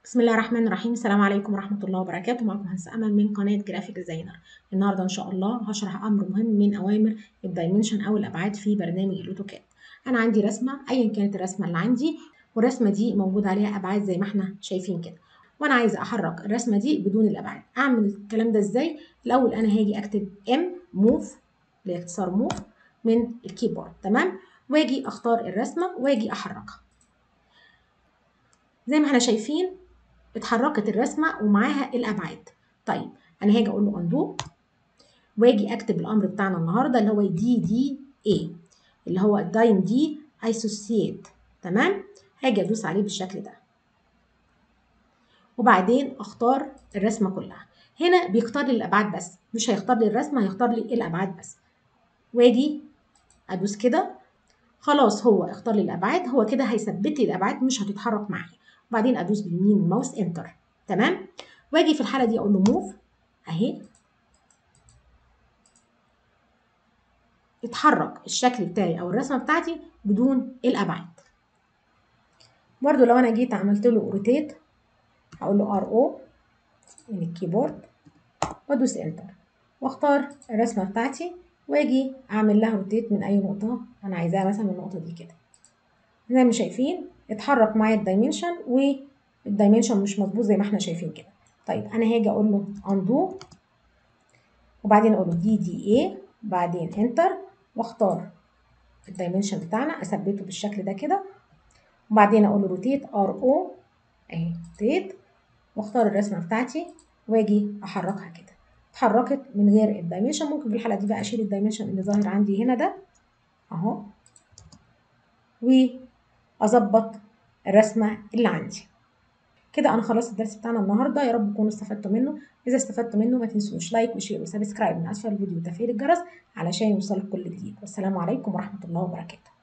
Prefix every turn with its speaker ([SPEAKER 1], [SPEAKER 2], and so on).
[SPEAKER 1] بسم الله الرحمن الرحيم السلام عليكم ورحمة الله وبركاته معكم هندسة أمل من قناة جرافيك ديزاينر النهاردة إن شاء الله هشرح أمر مهم من أوامر الدايمنشن أو الأبعاد في برنامج الأوتوكاد أنا عندي رسمة أيا كانت الرسمة اللي عندي والرسمة دي موجود عليها أبعاد زي ما احنا شايفين كده وأنا عايزة أحرك الرسمة دي بدون الأبعاد أعمل الكلام ده إزاي؟ الأول أنا هاجي أكتب M موف باختصار موف من الكيبورد تمام واجي أختار الرسمة واجي أحركها زي ما احنا شايفين اتحركت الرسمة ومعاها الأبعاد طيب أنا هاجي أقول له أندو واجي أكتب الأمر بتاعنا النهاردة اللي هو دي دي اي اللي هو الدايم دي ايسوسييت تمام هاجي أدوس عليه بالشكل ده وبعدين أختار الرسمة كلها هنا بيختار لي الأبعاد بس مش هيختار لي الرسمة هيختار لي الأبعاد بس واجي أدوس كده خلاص هو اختار لي الأبعاد هو كده هيثبت لي الأبعاد مش هتتحرك معايا وبعدين ادوس باليمين الماوس انتر تمام واجي في الحاله دي اقول له موف اهي اتحرك الشكل بتاعي او الرسمه بتاعتي بدون الابعاد برضو لو انا جيت عملت له روتيت هقول له ار او من الكيبورد وادوس انتر واختار الرسمه بتاعتي واجي اعمل لها روتيت من اي نقطه انا عايزاها مثلا من النقطه دي كده زي ما شايفين اتحرك معايا الدايمنشن والدايمنشن مش مظبوط زي ما احنا شايفين كده طيب انا هاجي اقول له اندو وبعدين اقول له دي دي اي بعدين انتر واختار الدايمنشن بتاعنا اثبته بالشكل ده كده وبعدين اقول له روتيت ار او اهي روتيت واختار الرسمه بتاعتي واجي احركها كده اتحركت من غير الدايمنشن ممكن في الحاله دي بقى اشيل الدايمنشن اللي ظاهر عندي هنا ده اهو واظبط الرسمه اللي عندي كده انا خلصت الدرس بتاعنا النهارده يا رب تكونوا استفدتوا منه اذا استفدتوا منه ما تنسوش لايك وشير وسبسكرايب من اسفل الفيديو وتفعيل الجرس علشان يوصلك كل جديد والسلام عليكم ورحمه الله وبركاته